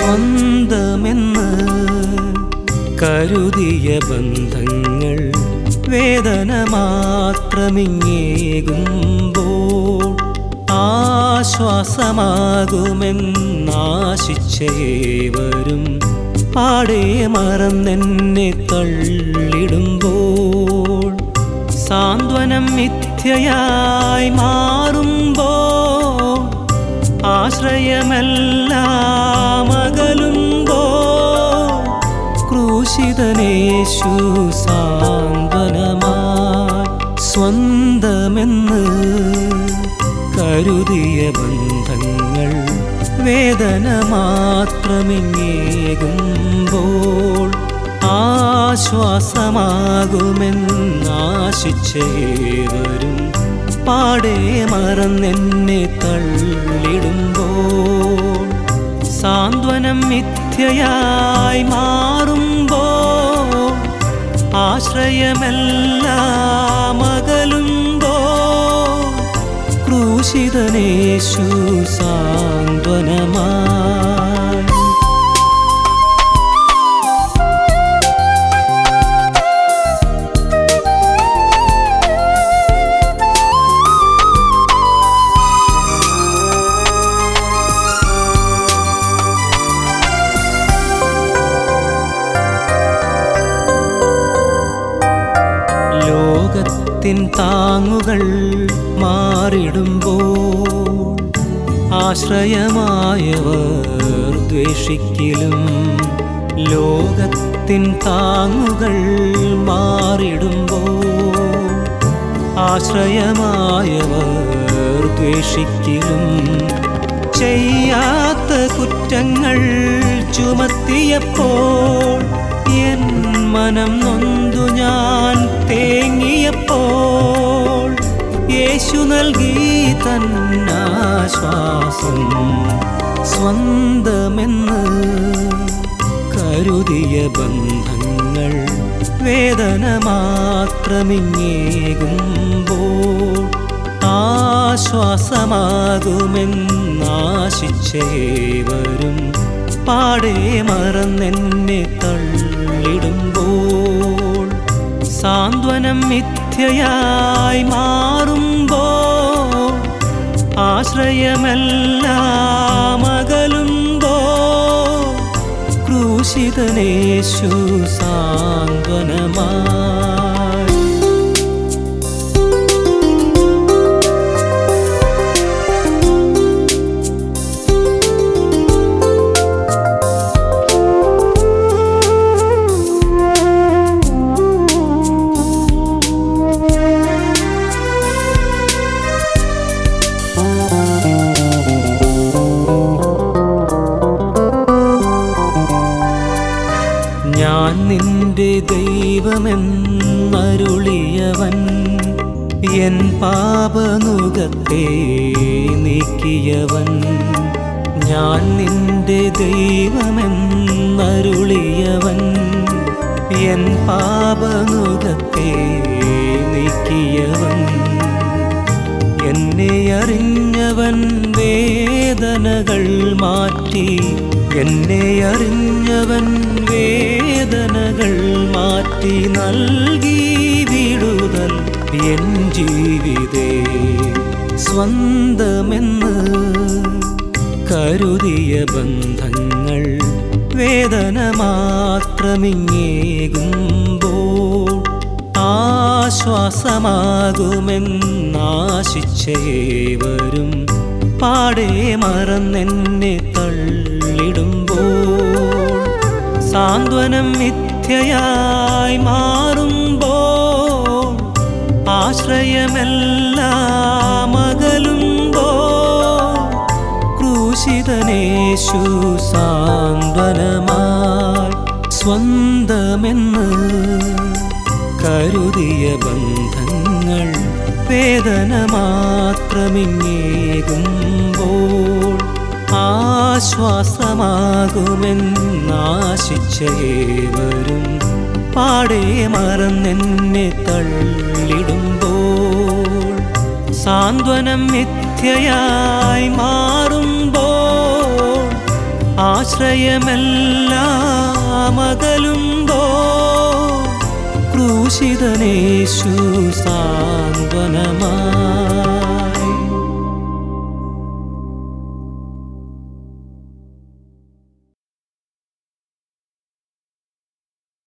സ്വന്തമെന്ന് കരുതിയ ബന്ധങ്ങൾ വേദന മാത്രമിങ്ങേകുമ്പോൾ ആശ്വാസമാകുമെന്നാശിച്ചേവരും പാടെ മറന്നെന്നെ തള്ളിടുമ്പോൾ സാന്ത്വനം മിഥ്യയായി മാറുമ്പോൾ ആശ്രയമെല്ലാം അകലുമ്പോ ക്രൂശിതനേശു സാന്ത്വനമായി സ്വന്തമെന്ന് കരുതിയ ബന്ധങ്ങൾ വേദന മാത്രമിങ്ങേകുമ്പോൾ ആശ്വാസമാകുമെന്നാശിച്ചേവരും പാടെ മറന്നെന്നെ തള്ളിടുമ്പോൾ സാന്ത്വനം മിഥ്യയായി മാറുമ്പോൾ ആശ്രയമെല്ലാം അകലുമ്പോൾ ക്രൂശിതനേശു സാന്ത്വനമായി ലോകത്തിൻ താങ്ങുകൾ മാറിടുമ്പോൾ ആശ്രയമായവർ ദ്വേഷിക്കലും ലോകത്തിൻ താങ്ങുകൾ മാറിടുമ്പോൾ ആശ്രയമായവർ ദ്വേഷിക്കലും ചെയ്യാത്ത കുറ്റങ്ങൾ ചുമത്തിയപ്പോൾ എൻ മനം നൊന്തു ഞാൻ തേങ്ങിയപ്പോൾ യേശു നൽകി തന്നാശ്വാസം സ്വന്തമെന്ന് കരുതിയ ബന്ധങ്ങൾ വേദന മാത്രമിങ്ങേകുമ്പോൾ ആശ്വാസമാകുമെന്നാശിച്ചേവരും പാടെ മറന്നെന്നെ തള്ളിടുമ്പോൾ സാന്ത്വനം മിഥ്യയായി മാറുമ്പോൾ ആശ്രയമെല്ലാം അകലുമ്പോൾ ക്രൂശിതനേശു സാന്ത്വനമായി ഞാൻ നിന്റെ ദൈവമെന്നരുളിയവൻ എൻ പാപനുകത്തെ നീക്കിയവൻ ഞാൻ നിന്റെ ദൈവമെന്നരുളിയവൻ എൻ പാപനുകത്തെ നീക്കിയവൻ എന്നെ അറിഞ്ഞവൻ വേദനകൾ മാറ്റി എന്നെ അറിഞ്ഞവൻ വേദനകൾ മാറ്റി നൽകി വിടുതൽ എൻ ജീവിതേ സ്വന്തമെന്ന് കരുതിയ ബന്ധങ്ങൾ വേദന മാത്രമിങ്ങേകുമ്പോൾ ആശ്വാസമാകുമെന്നാശിച്ചേവരും പാടെ മറന്നെന്നെ തള്ളിടുമ്പോൾ സാന്ത്വനം മിഥ്യയായി മാറുമ്പോൾ ആശ്രയമെല്ലാം അകലുമ്പോൾ ക്രൂശിതനേശു സാന്ത്വനമായി സ്വന്തമെന്ന് കരുതിയ ബന്ധങ്ങൾ വേദന മാത്രമിങ്ങേകുമ്പോൾ ആശ്വാസമാകുമെന്നാശിച്ചേവരും പാടെ മറന്നെന്നെ തള്ളിടുമ്പോൾ സാന്ത്വനം മിഥ്യയായി മാറുമ്പോൾ ആശ്രയമെല്ലാം അകലുമ്പോ ക്രൂശിതനേശു സാന്ത്വനമായി